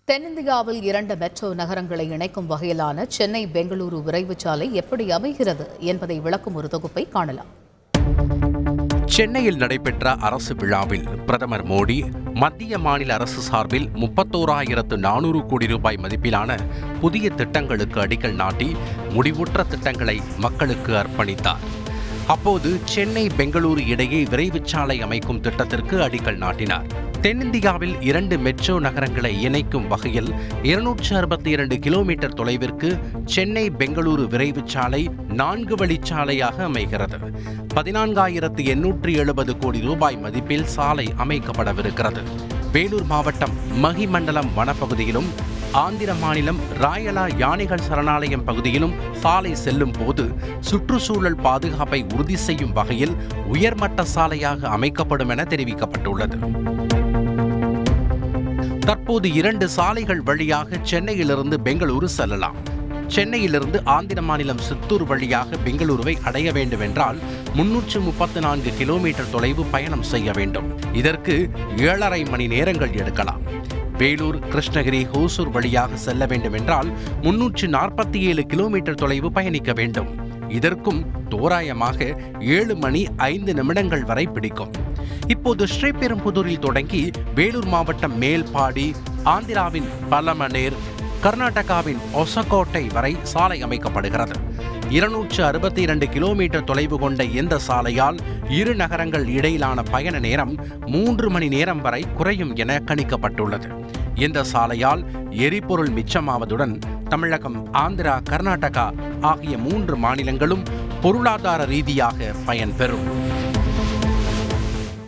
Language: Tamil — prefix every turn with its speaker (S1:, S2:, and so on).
S1: தென்னிந்தியாவில் இரண்டு மெட்ரோ நகரங்களை இணைக்கும் வகையிலான சென்னை பெங்களூரு விரைவுச் சாலை எப்படி அமைகிறது என்பதை விளக்கும் ஒரு தொகுப்பை காணலாம்
S2: சென்னையில் நடைபெற்ற அரசு விழாவில் பிரதமர் மோடி மத்திய மாநில அரசு சார்பில் முப்பத்தோராயிரத்து நானூறு கோடி ரூபாய் மதிப்பிலான புதிய திட்டங்களுக்கு அடிக்கல் நாட்டி முடிவுற்ற திட்டங்களை மக்களுக்கு அர்ப்பணித்தார் அப்போது சென்னை பெங்களூரு இடையே விரைவுச் சாலை அமைக்கும் திட்டத்திற்கு அடிக்கல் நாட்டினார் தென்னிந்தியாவில் இரண்டு மெட்ரோ நகரங்களை இணைக்கும் வகையில் இருநூற்று அறுபத்தி இரண்டு கிலோமீட்டர் தொலைவிற்கு சென்னை பெங்களூரு விரைவுச் சாலை நான்கு வழிச்சாலையாக அமைகிறது பதினான்காயிரத்து எண்ணூற்றி எழுபது கோடி ரூபாய் மதிப்பில் சாலை அமைக்கப்படவிருக்கிறது வேலூர் மாவட்டம் மகிமண்டலம் வனப்பகுதியிலும் ஆந்திர மாநிலம் ராயலா யானைகள் சரணாலயம் பகுதியிலும் சாலை செல்லும் போது சுற்றுச்சூழல் பாதுகாப்பை உறுதி செய்யும் வகையில் உயர்மட்ட சாலையாக அமைக்கப்படும் என தெரிவிக்கப்பட்டுள்ளது தற்போது இரண்டு சாலைகள் வழியாக சென்னையிலிருந்து பெங்களூரு செல்லலாம் சென்னையிலிருந்து ஆந்திர மாநிலம் சித்தூர் வழியாக பெங்களூருவை அடைய வேண்டும் என்றால் முன்னூற்று முப்பத்து நான்கு கிலோமீட்டர் தொலைவு பயணம் செய்ய வேண்டும் இதற்கு ஏழரை மணி நேரங்கள் எடுக்கலாம் வேலூர் கிருஷ்ணகிரி ஹோசூர் வழியாக செல்ல வேண்டும் என்றால் முன்னூற்று நாற்பத்தி ஏழு கிலோமீட்டர் தொலைவு பயணிக்க வேண்டும் இதற்கும் தோராயமாக ஏழு மணி ஐந்து நிமிடங்கள் வரை பிடிக்கும் இப்போது ஸ்ரீபெரும்புதூரில் தொடங்கி வேலூர் மாவட்டம் மேல்பாடி ஆந்திராவின் பலமனேர் கர்நாடகாவின் ஒசகோட்டை வரை சாலை அமைக்கப்படுகிறது இருநூற்று அறுபத்தி இரண்டு கிலோமீட்டர் தொலைவு கொண்ட இந்த சாலையால் இரு நகரங்கள் இடையிலான பயண நேரம் மூன்று மணி நேரம் வரை குறையும் என கணிக்கப்பட்டுள்ளது இந்த சாலையால் எரிபொருள் மிச்சமாவதுடன் தமிழகம் ஆந்திரா கர்நாடகா ஆகிய மூன்று மாநிலங்களும் பொருளாதார ரீதியாக பயன்பெறும்